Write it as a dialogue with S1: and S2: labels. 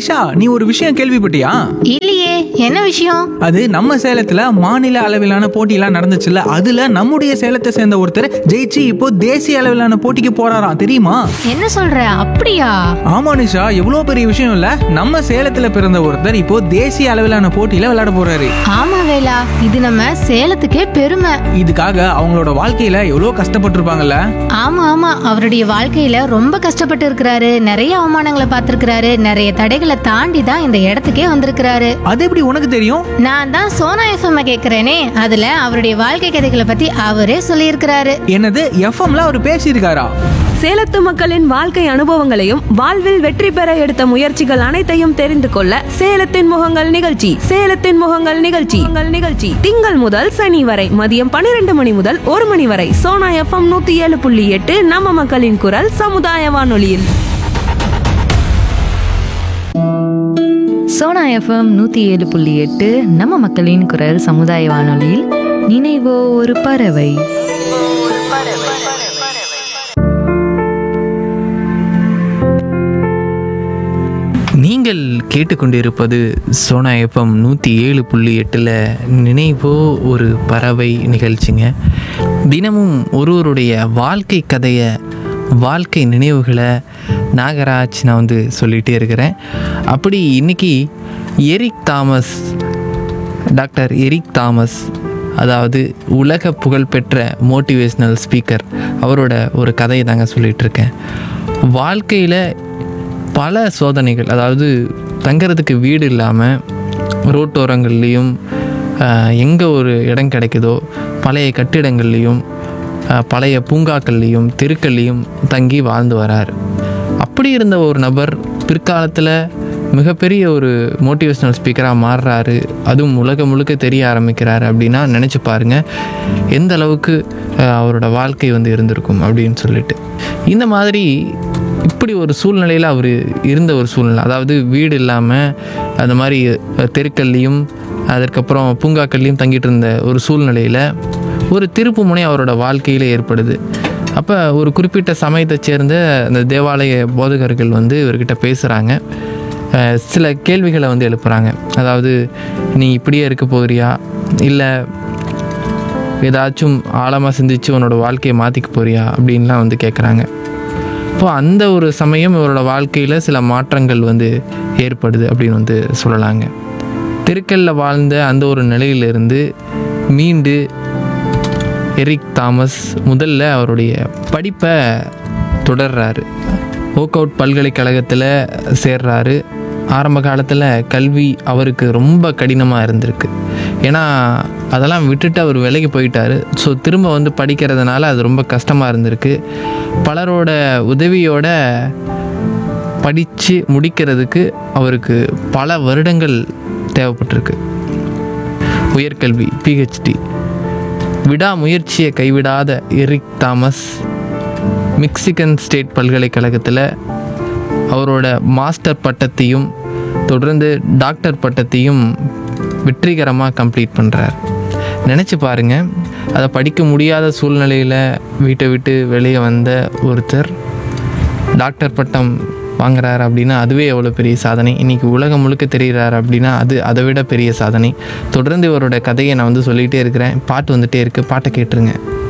S1: நிஷா நீ ஒரு விஷயம் கேள்விப்பட்டியா
S2: இல்லையே என்ன விஷயம்
S1: அது நம்ம சேலத்துல மாநில அளவிலான போட்டியெல்லாம் நடந்துச்சுல்ல அதுல நம்முடைய சேலத்தை சேர்ந்த ஒருத்தர் ஜெயிச்சு இப்போ தேசிய அளவிலான போட்டிக்கு போறாராம் தெரியுமா
S2: என்ன சொல்ற அப்படியா
S1: ஆமா நிஷா எவ்வளவு பெரிய விஷயம் இல்ல நம்ம சேலத்துல பிறந்த ஒருத்தர் இப்போ தேசிய அளவிலான போட்டியில விளையாட போறாரு
S2: ஆமா வேலா இது நம்ம சேலத்துக்கே பெருமை
S1: இதுக்காக அவங்களோட வாழ்க்கையில எவ்வளவு கஷ்டப்பட்டிருப்பாங்கல்ல
S2: ஆமா ஆமா அவருடைய வாழ்க்கையில ரொம்ப கஷ்டப்பட்டு இருக்கிறாரு நிறைய அவமானங்களை பார்த்திருக்கிறாரு நிறைய தடைகளை தாண்டி தான் இந்த இடத்துக்கே வந்திருக்கிறாரு
S1: அது எப்படி உனக்கு தெரியும்
S2: நான் தான் சோனா எஃப்எம் கேக்குறேனே அதுல அவருடைய வாழ்க்கை கதைகளை பத்தி அவரே சொல்லியிருக்கிறாரு
S1: என்னது எஃப்எம்ல அவர் பேசியிருக்காரா
S3: சேலத்து மக்களின் வாழ்க்கை அனுபவங்களையும் வாழ்வில் வெற்றி பெற எடுத்த முயற்சிகள் அனைத்தையும் தெரிந்து கொள்ள சேலத்தின் முகங்கள் நிகழ்ச்சி சேலத்தின் முகங்கள் நிகழ்ச்சி உங்கள் நிகழ்ச்சி திங்கள் முதல் சனி வரை மதியம் பன்னிரண்டு மணி முதல் ஒரு மணி வரை சோனா எஃப்எம் நூத்தி ஏழு புள்ளி எட்டு நம்ம மக்களின் குரல் சமுதாய வானொலியில்
S4: சோனா எஃப்எம் நூற்றி ஏழு புள்ளி எட்டு நம்ம மக்களின் குரல் சமுதாய வானொலியில் நினைவோ ஒரு பறவை
S5: நீங்கள் கேட்டுக்கொண்டிருப்பது சோனா எஃப்எம் நூற்றி ஏழு புள்ளி எட்டில் நினைவோ ஒரு பறவை நிகழ்ச்சிங்க தினமும் ஒருவருடைய வாழ்க்கை கதையை வாழ்க்கை நினைவுகளை நாகராஜ் நான் வந்து சொல்லிகிட்டே இருக்கிறேன் அப்படி இன்னைக்கு Eric Thomas doctor Eric Thomas அதாவது உலக புகழ்பெற்ற மோட்டிவேஷ்னல் ஸ்பீக்கர் அவரோட ஒரு கதையை தாங்க சொல்லிகிட்டு இருக்கேன் வாழ்க்கையில் பல சோதனைகள் அதாவது தங்கறதுக்கு வீடு இல்லாமல் ரோட்டோரங்கள்லேயும் எங்கே ஒரு இடம் கிடைக்குதோ பழைய கட்டிடங்கள்லேயும் ஆஹ், பழைய பூங்காக்கள்லேயும் தெருக்கள்லேயும் தங்கி வாழ்ந்து வரார் அப்படி இருந்த ஒரு நபர் பிற்காலத்தில் மிகப்பெரிய ஒரு மோட்டிவேஷ்னல் ஸ்பீக்கராக மாறுறாரு அதுவும் உலகம் முழுக்க தெரிய ஆரம்பிக்கிறாரு அப்படின்னா நினச்சி பாருங்கள் எந்த அளவுக்கு ஆஹ், அவரோட வாழ்க்கை வந்து இருந்திருக்கும் அப்படின்னு சொல்லிட்டு இந்த மாதிரி இப்படி ஒரு சூழ்நிலையில் அவர் இருந்த ஒரு சூழ்நிலை அதாவது வீடு இல்லாமல் அந்த மாதிரி அஹ், தெருக்கள்லேயும் அதற்கப்புறம் பூங்காக்கள்லேயும் தங்கிட்டு இருந்த ஒரு சூழ்நிலையில் ஒரு திருப்பு முனை அவரோட வாழ்க்கையில் ஏற்படுது அப்போ ஒரு குறிப்பிட்ட சமயத்தை சேர்ந்த அந்த தேவாலய போதகர்கள் வந்து இவர்கிட்ட பேசுகிறாங்க சில கேள்விகளை வந்து எழுப்புறாங்க அதாவது நீ இப்படியே இருக்க போகிறியா இல்லை ஏதாச்சும் ஆழமாக சிந்திச்சு உன்னோட வாழ்க்கையை மாற்றிக்க போறியா அப்படின்லாம் வந்து கேட்குறாங்க இப்போ அந்த ஒரு சமயம் இவரோட வாழ்க்கையில் சில மாற்றங்கள் வந்து ஏற்படுது அப்படின்னு வந்து சொல்லலாங்க தெருக்கல்ல வாழ்ந்த அந்த ஒரு நிலையிலிருந்து மீண்டு எரிக் தாமஸ் முதல்ல அவருடைய படிப்பை தொடர்றாரு ஓக் அவுட் பல்கலைக்கழகத்தில் சேர்றாரு ஆரம்ப காலத்தில் கல்வி அவருக்கு ரொம்ப கடினமாக இருந்திருக்கு ஏன்னா அதெல்லாம் விட்டுட்டு அவர் விலைக்கு போயிட்டாரு ஸோ திரும்ப வந்து படிக்கிறதுனால அது ரொம்ப கஷ்டமாக இருந்திருக்கு பலரோட உதவியோட படித்து முடிக்கிறதுக்கு அவருக்கு பல வருடங்கள் தேவைப்பட்டிருக்கு உயர்கல்வி பிஹெச்டி விடாமுயற்சியை கைவிடாத எரிக் தாமஸ் மெக்சிகன் ஸ்டேட் பல்கலைக்கழகத்தில் அவரோட மாஸ்டர் பட்டத்தையும் தொடர்ந்து டாக்டர் பட்டத்தையும் வெற்றிகரமாக கம்ப்ளீட் பண்ணுறார் நினச்சி பாருங்க அதை படிக்க முடியாத சூழ்நிலையில் வீட்டை விட்டு வெளியே வந்த ஒருத்தர் டாக்டர் பட்டம் வாங்குறாரு அப்படின்னா அதுவே எவ்வளோ பெரிய சாதனை இன்றைக்கி உலகம் முழுக்க தெரிகிறாரு அப்படின்னா அது அதை விட பெரிய சாதனை தொடர்ந்து இவரோட கதையை நான் வந்து சொல்லிகிட்டே இருக்கிறேன் பாட்டு வந்துட்டே இருக்குது பாட்டை கேட்டுருங்க